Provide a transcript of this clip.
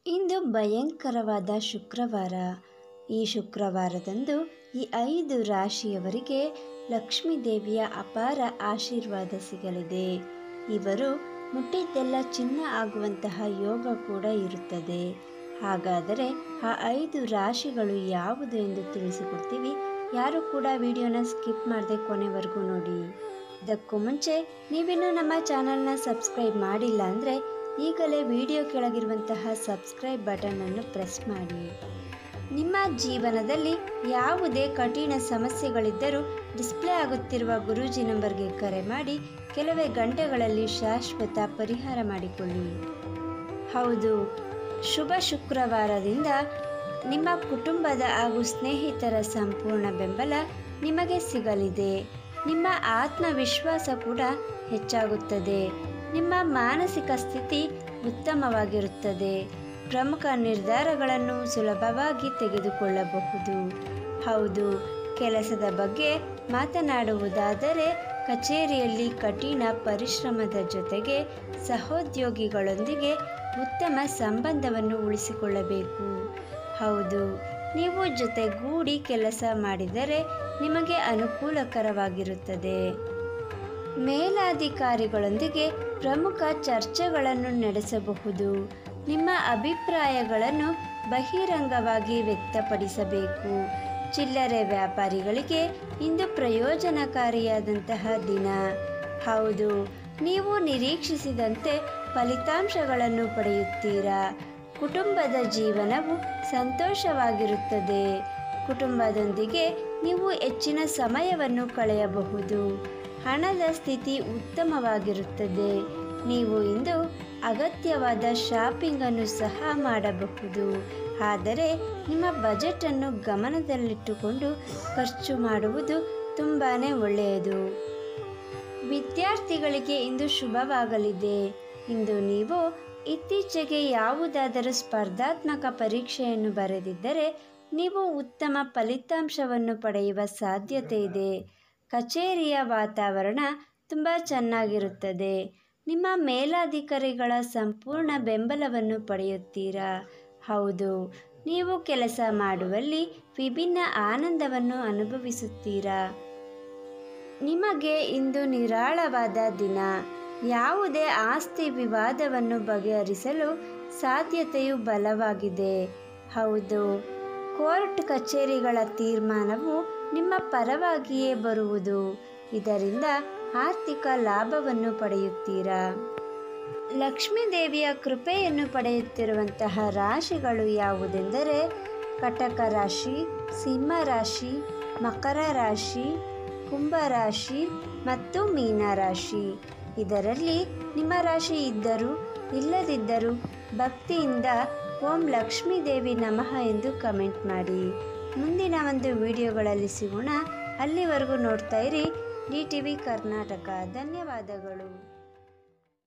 ಇಂದು ಭಯಂಕರವಾದ ಶುಕ್ರವಾರ ಈ ಶುಕ್ರವಾರದಂದು ಈ ಐದು ರಾಶಿಯವರಿಗೆ ಲಕ್ಷ್ಮೀ ದೇವಿಯ ಅಪಾರ ಆಶೀರ್ವಾದ ಸಿಗಲಿದೆ ಇವರು ಮುಟ್ಟಿದ್ದೆಲ್ಲ ಚಿನ್ನ ಆಗುವಂತಹ ಯೋಗ ಕೂಡ ಇರುತ್ತದೆ ಹಾಗಾದರೆ ಆ ಐದು ರಾಶಿಗಳು ಯಾವುದು ಎಂದು ತಿಳಿಸಿಕೊಡ್ತೀವಿ ಯಾರು ಕೂಡ ವಿಡಿಯೋನ ಸ್ಕಿಪ್ ಮಾಡದೆ ಕೊನೆವರೆಗೂ ನೋಡಿ ಇದಕ್ಕೂ ಮುಂಚೆ ನೀವಿನ್ನೂ ನಮ್ಮ ಚಾನಲ್ನ ಸಬ್ಸ್ಕ್ರೈಬ್ ಮಾಡಿಲ್ಲ ಅಂದರೆ ಈಗಲೇ ವಿಡಿಯೋ ಕೆಳಗಿರುವಂತಹ ಸಬ್ಸ್ಕ್ರೈಬ್ ಬಟನನ್ನು ಪ್ರೆಸ್ ಮಾಡಿ ನಿಮ್ಮ ಜೀವನದಲ್ಲಿ ಯಾವುದೇ ಕಠಿಣ ಸಮಸ್ಯೆಗಳಿದ್ದರೂ ಡಿಸ್ಪ್ಲೇ ಆಗುತ್ತಿರುವ ಗುರೂಜಿ ನಂಬರ್ಗೆ ಕರೆ ಮಾಡಿ ಕೆಲವೇ ಗಂಟೆಗಳಲ್ಲಿ ಶಾಶ್ವತ ಪರಿಹಾರ ಮಾಡಿಕೊಳ್ಳಿ ಹೌದು ಶುಭ ಶುಕ್ರವಾರದಿಂದ ನಿಮ್ಮ ಕುಟುಂಬದ ಹಾಗೂ ಸ್ನೇಹಿತರ ಸಂಪೂರ್ಣ ಬೆಂಬಲ ನಿಮಗೆ ಸಿಗಲಿದೆ ನಿಮ್ಮ ಆತ್ಮವಿಶ್ವಾಸ ಕೂಡ ಹೆಚ್ಚಾಗುತ್ತದೆ ನಿಮ್ಮ ಮಾನಸಿಕ ಸ್ಥಿತಿ ಉತ್ತಮವಾಗಿರುತ್ತದೆ ಪ್ರಮುಖ ನಿರ್ಧಾರಗಳನ್ನು ಸುಲಭವಾಗಿ ತೆಗೆದುಕೊಳ್ಳಬಹುದು ಹೌದು ಕೆಲಸದ ಬಗ್ಗೆ ಮಾತನಾಡುವುದಾದರೆ ಕಚೇರಿಯಲ್ಲಿ ಕಠಿಣ ಪರಿಶ್ರಮದ ಜೊತೆಗೆ ಸಹೋದ್ಯೋಗಿಗಳೊಂದಿಗೆ ಉತ್ತಮ ಸಂಬಂಧವನ್ನು ಉಳಿಸಿಕೊಳ್ಳಬೇಕು ಹೌದು ನೀವು ಜೊತೆಗೂಡಿ ಕೆಲಸ ಮಾಡಿದರೆ ನಿಮಗೆ ಅನುಕೂಲಕರವಾಗಿರುತ್ತದೆ ಮೇಲಾಧಿಕಾರಿಗಳೊಂದಿಗೆ ಪ್ರಮುಖ ಚರ್ಚೆಗಳನ್ನು ನಡೆಸಬಹುದು ನಿಮ್ಮ ಅಭಿಪ್ರಾಯಗಳನ್ನು ಬಹಿರಂಗವಾಗಿ ವ್ಯಕ್ತಪಡಿಸಬೇಕು ಚಿಲ್ಲರೆ ವ್ಯಾಪಾರಿಗಳಿಗೆ ಇಂದು ಪ್ರಯೋಜನಕಾರಿಯಾದಂತಹ ದಿನ ಹೌದು ನೀವು ನಿರೀಕ್ಷಿಸಿದಂತೆ ಫಲಿತಾಂಶಗಳನ್ನು ಪಡೆಯುತ್ತೀರಾ ಕುಟುಂಬದ ಜೀವನವು ಸಂತೋಷವಾಗಿರುತ್ತದೆ ಕುಟುಂಬದೊಂದಿಗೆ ನೀವು ಹೆಚ್ಚಿನ ಸಮಯವನ್ನು ಕಳೆಯಬಹುದು ಹಣದ ಸ್ಥಿತಿ ಉತ್ತಮವಾಗಿರುತ್ತದೆ ನೀವು ಇಂದು ಅಗತ್ಯವಾದ ಶಾಪಿಂಗನ್ನು ಸಹ ಮಾಡಬಹುದು ಆದರೆ ನಿಮ್ಮ ಬಜೆಟನ್ನು ಗಮನದಲ್ಲಿಟ್ಟುಕೊಂಡು ಖರ್ಚು ಮಾಡುವುದು ತುಂಬಾ ಒಳ್ಳೆಯದು ವಿದ್ಯಾರ್ಥಿಗಳಿಗೆ ಇಂದು ಶುಭವಾಗಲಿದೆ ಇಂದು ನೀವು ಇತ್ತೀಚೆಗೆ ಯಾವುದಾದರೂ ಸ್ಪರ್ಧಾತ್ಮಕ ಪರೀಕ್ಷೆಯನ್ನು ಬರೆದಿದ್ದರೆ ನೀವು ಉತ್ತಮ ಫಲಿತಾಂಶವನ್ನು ಪಡೆಯುವ ಸಾಧ್ಯತೆ ಇದೆ ಕಚೇರಿಯ ವಾತಾವರಣ ತುಂಬ ಚೆನ್ನಾಗಿರುತ್ತದೆ ನಿಮ್ಮ ಮೇಲಾಧಿಕಾರಿಗಳ ಸಂಪೂರ್ಣ ಬೆಂಬಲವನ್ನು ಪಡೆಯುತ್ತೀರಾ ಹೌದು ನೀವು ಕೆಲಸ ಮಾಡುವಲ್ಲಿ ವಿಭಿನ್ನ ಆನಂದವನ್ನು ಅನುಭವಿಸುತ್ತೀರಾ ನಿಮಗೆ ಇಂದು ನಿರಾಳವಾದ ದಿನ ಯಾವುದೇ ಆಸ್ತಿ ವಿವಾದವನ್ನು ಬಗೆಹರಿಸಲು ಸಾಧ್ಯತೆಯು ಬಲವಾಗಿದೆ ಹೌದು ಕೋರ್ಟ್ ಕಚೇರಿಗಳ ತೀರ್ಮಾನವು ನಿಮ್ಮ ಪರವಾಗಿಯೇ ಬರುವುದು ಇದರಿಂದ ಆರ್ಥಿಕ ಲಾಭವನ್ನು ಪಡೆಯುತ್ತೀರಾ ಲಕ್ಷ್ಮೀ ದೇವಿಯ ಕೃಪೆಯನ್ನು ಪಡೆಯುತ್ತಿರುವಂತಹ ರಾಶಿಗಳು ಯಾವುದೆಂದರೆ ಕಟಕ ರಾಶಿ ಸಿಂಹ ರಾಶಿ ಮಕರ ರಾಶಿ ಕುಂಭರಾಶಿ ಮತ್ತು ಮೀನ ರಾಶಿ ಇದರಲ್ಲಿ ನಿಮ್ಮ ರಾಶಿ ಇದ್ದರೂ ಇಲ್ಲದಿದ್ದರೂ ಭಕ್ತಿಯಿಂದ ಓಂ ಲಕ್ಷ್ಮೀ ದೇವಿ ನಮಃ ಎಂದು ಕಮೆಂಟ್ ಮಾಡಿ ಮುಂದಿನ ಒಂದು ವಿಡಿಯೋಗಳಲ್ಲಿ ಸಿಗೋಣ ಅಲ್ಲಿವರೆಗೂ ನೋಡ್ತಾ ಇರಿ ಡಿ ಟಿ ವಿ ಕರ್ನಾಟಕ ಧನ್ಯವಾದಗಳು